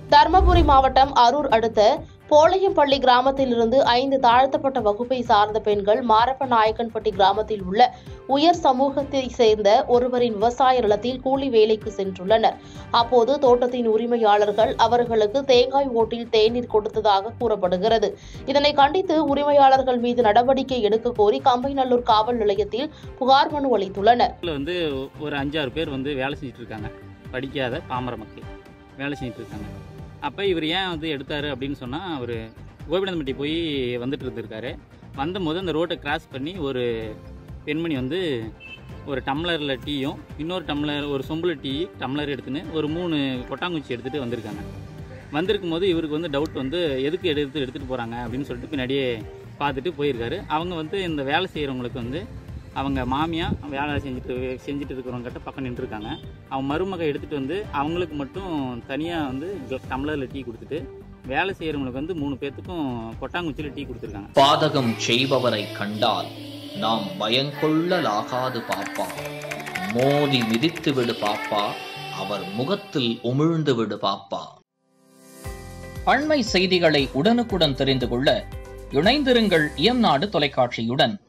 தருமபுரி மாவட்டம் அரூர் அடுத்த போளையம்பள்ளி கிராமத்திலிருந்து ஐந்து தாழ்த்தப்பட்ட வகுப்பை சார்ந்த பெண்கள் மாரப்ப நாயக்கன்பட்டி கிராமத்தில் உள்ள உயர் சமூகத்தை சேர்ந்த ஒருவரின் விவசாய நிலத்தில் கூலி வேலைக்கு சென்றுள்ளனர் அப்போது தோட்டத்தின் உரிமையாளர்கள் அவர்களுக்கு தேங்காய் ஓட்டில் தேநீர் கொடுத்ததாக கூறப்படுகிறது இதனை கண்டித்து உரிமையாளர்கள் மீது நடவடிக்கை எடுக்க கோரி கம்பைநல்லூர் காவல் நிலையத்தில் புகார் மனு அளித்துள்ளனர் இதில் வந்து ஒரு அஞ்சாறு பேர் வந்து வேலை செஞ்சுட்டு இருக்காங்க படிக்காத பாமர மக்கள் வேலை செஞ்சுட்டு இருக்காங்க அப்போ இவர் ஏன் வந்து எடுத்தார் அப்படின்னு சொன்னால் அவர் கோபிநாதம்பட்டி போய் வந்துட்டு இருந்திருக்காரு வந்தபோது அந்த ரோட்டை கிராஸ் பண்ணி ஒரு பெண்மணி வந்து ஒரு டம்ளரில் டீயும் இன்னொரு டம்ளர் ஒரு சொம்புல டீ டம்ளர் எடுத்துன்னு ஒரு மூணு கொட்டாங்குச்சி எடுத்துகிட்டு வந்திருக்காங்க வந்திருக்கும் போது இவருக்கு வந்து டவுட் வந்து எதுக்கு எடுத்து எடுத்துகிட்டு போகிறாங்க அப்படின்னு சொல்லிட்டு பின்னாடியே பார்த்துட்டு போயிருக்காரு அவங்க வந்து இந்த வேலை செய்கிறவங்களுக்கு வந்து அவங்க மாமியா வேலை செஞ்சுட்டு செஞ்சுட்டு இருக்கிறவங்ககிட்ட பக்கம் நின்றுருக்காங்க அவன் மருமக எடுத்துகிட்டு வந்து அவங்களுக்கு மட்டும் தனியாக வந்து டம்ளரில் டீ கொடுத்துட்டு வேலை செய்கிறவங்களுக்கு வந்து மூணு பேர்த்துக்கும் கொட்டாங்குச்சியில் டீ கொடுத்துருக்காங்க பாதகம் செய்பவரை கண்டால் நாம் பயங்கொள்ளலாகாது பாப்பா மோதி மிதித்து விடு பாப்பா அவர் முகத்தில் உமிழ்ந்து விடு பாப்பா அண்மை செய்திகளை உடனுக்குடன் தெரிந்து கொள்ள இணைந்திருங்கள் இயம்நாடு தொலைக்காட்சியுடன்